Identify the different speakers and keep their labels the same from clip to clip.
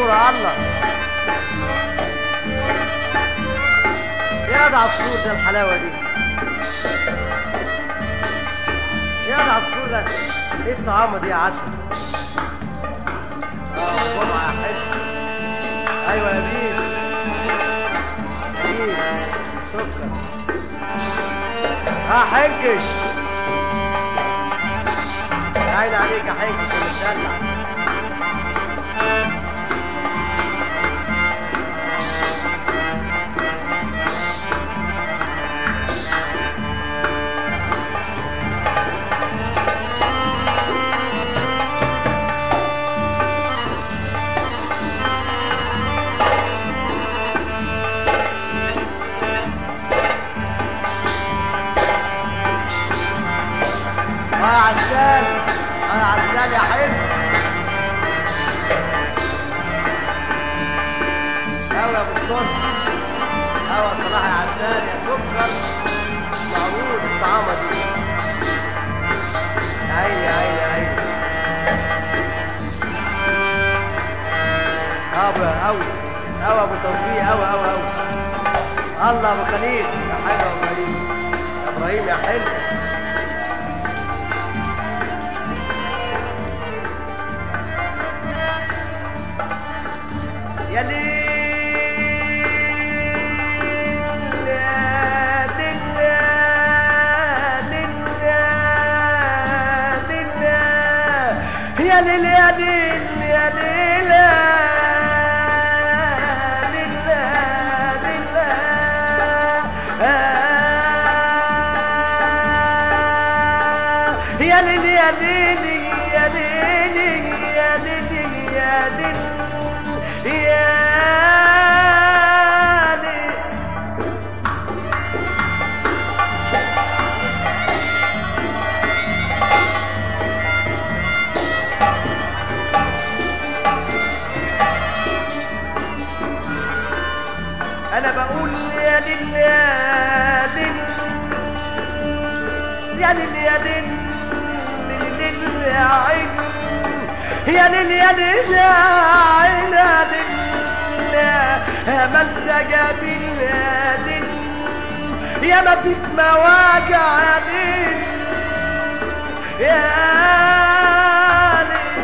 Speaker 1: الله الله يا ده عصفور ده الحلاوه دي يا ده عصفور ده ايه الطعامه دي يا عسل اه جمعه يا حلو ايوه يا بيس بيس سكر ها حنكش يا عيني عليك يا حنكش يا مدلع اه عسال اه عسال يا حلو ايوه يا ابو الصلح ايوه صلاح يا عسال يا سكر معروف الطعامه دي يا عيني يا عيني يا عيني ابو اوي اوي ابو توفيق اوي اوي اوي الله ابو خليل يا حلو يا ابو خليل يا ابراهيم يا حلو يا ليل يا ليل يا ليل يا ليل يا ليل يا ليل يا ليل يا ليل يا ليل يا ليل يا ليل انا بقول يا ليل يا ليل يا ليل يا ليل ليل يا عين يا ليل يا ليل يا عين يا ليل يا ما انت جميل يا ليل يا ما فيك مواجع يا ليل يا ليل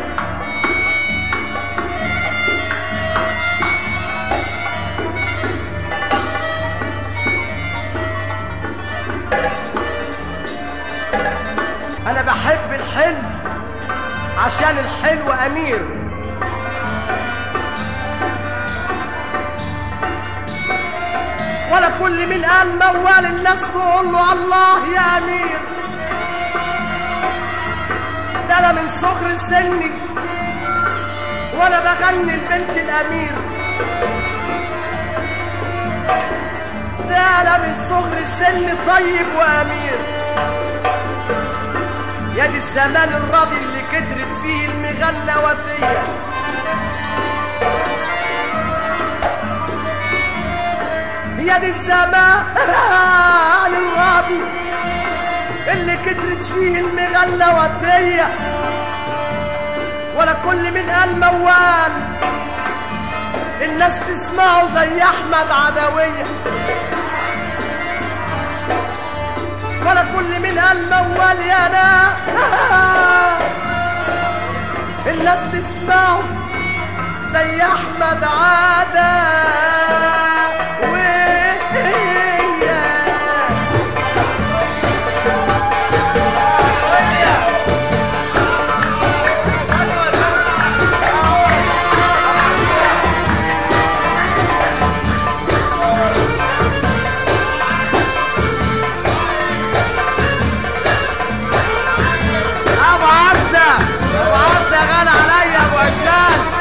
Speaker 1: انا بحب الحلم عشان الحلو امير ولا كل من قال موال الناس تقول له الله يا امير ده انا من صغر سني وانا بغني البنت الامير ده انا من صغر السن طيب وامير يا دي الزمان الراضي اللي كترت فيه المغنى ودية يا دي الزمان الراضي اللي كترت فيه المغنى ودية ولا كل من قال موال الناس تسمعه زي احمد عدويه ولا كل من قال موال يا ناس الناس تسمعه زي احمد عادة ابو عزة ابو عزة غالي عليا ابو عجلان